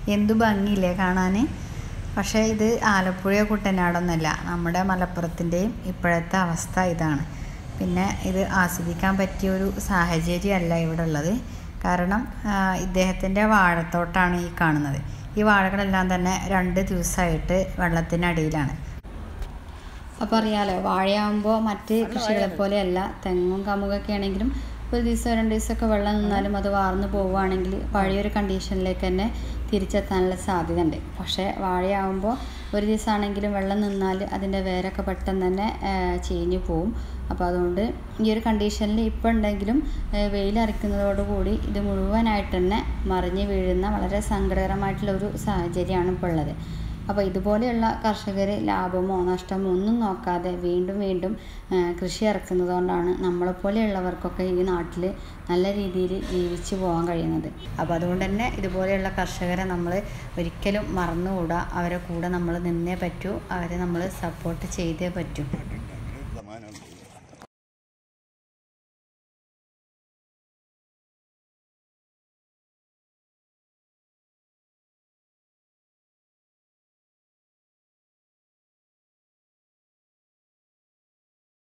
എന്തു ഭംഗിയില്ലേ കാണാൻ പക്ഷേ ഇത് ആലപ്പുഴ കുട്ടനാടൊന്നുമല്ല നമ്മുടെ മലപ്പുറത്തിൻ്റെയും ഇപ്പോഴത്തെ അവസ്ഥ ഇതാണ് പിന്നെ ഇത് ആസ്വദിക്കാൻ പറ്റിയ ഒരു സാഹചര്യമല്ല ഇവിടെ ഉള്ളത് കാരണം ഇദ്ദേഹത്തിൻ്റെ വാഴത്തോട്ടാണ് ഈ കാണുന്നത് ഈ വാഴകളെല്ലാം തന്നെ രണ്ട് ദിവസമായിട്ട് വെള്ളത്തിനടിയിലാണ് അപ്പോൾ അറിയാലോ വാഴയാകുമ്പോൾ മറ്റ് കൃഷികളെ പോലെയല്ല തെങ്ങും കമുകൊക്കെ ആണെങ്കിലും ഒരു ദിവസം രണ്ട് ദിവസമൊക്കെ വെള്ളം നിന്നാലും അത് വാർന്നു പോവുകയാണെങ്കിൽ പഴയൊരു കണ്ടീഷനിലേക്ക് തന്നെ തിരിച്ചെത്താനുള്ള സാധ്യത ഉണ്ട് പക്ഷേ വാഴയാകുമ്പോൾ ഒരു ദിവസമാണെങ്കിലും വെള്ളം നിന്നാൽ അതിൻ്റെ വേരൊക്കെ പെട്ടെന്ന് തന്നെ ചീഞ്ഞു പോവും അപ്പോൾ അതുകൊണ്ട് ഈ ഒരു കണ്ടീഷനിൽ ഇപ്പോൾ ഉണ്ടെങ്കിലും വെയിലറിക്കുന്നതോടുകൂടി ഇത് മുഴുവനായിട്ട് തന്നെ മറിഞ്ഞ് വീഴുന്ന വളരെ സങ്കടകരമായിട്ടുള്ള ഒരു സാഹചര്യമാണ് ഇപ്പോൾ ഉള്ളത് അപ്പോൾ ഇതുപോലെയുള്ള കർഷകർ ലാഭമോ നഷ്ടമോ ഒന്നും നോക്കാതെ വീണ്ടും വീണ്ടും കൃഷി ഇറക്കുന്നത് കൊണ്ടാണ് നമ്മളെപ്പോലെയുള്ളവർക്കൊക്കെ ഈ നാട്ടിൽ നല്ല രീതിയിൽ ജീവിച്ചു പോകാൻ കഴിയുന്നത് അപ്പോൾ അതുകൊണ്ട് തന്നെ ഇതുപോലെയുള്ള കർഷകരെ നമ്മൾ ഒരിക്കലും മറന്നുകൂടാ അവരെ കൂടെ നമ്മൾ നിന്നേ പറ്റൂ അവരെ നമ്മൾ സപ്പോർട്ട് ചെയ്തേ പറ്റൂ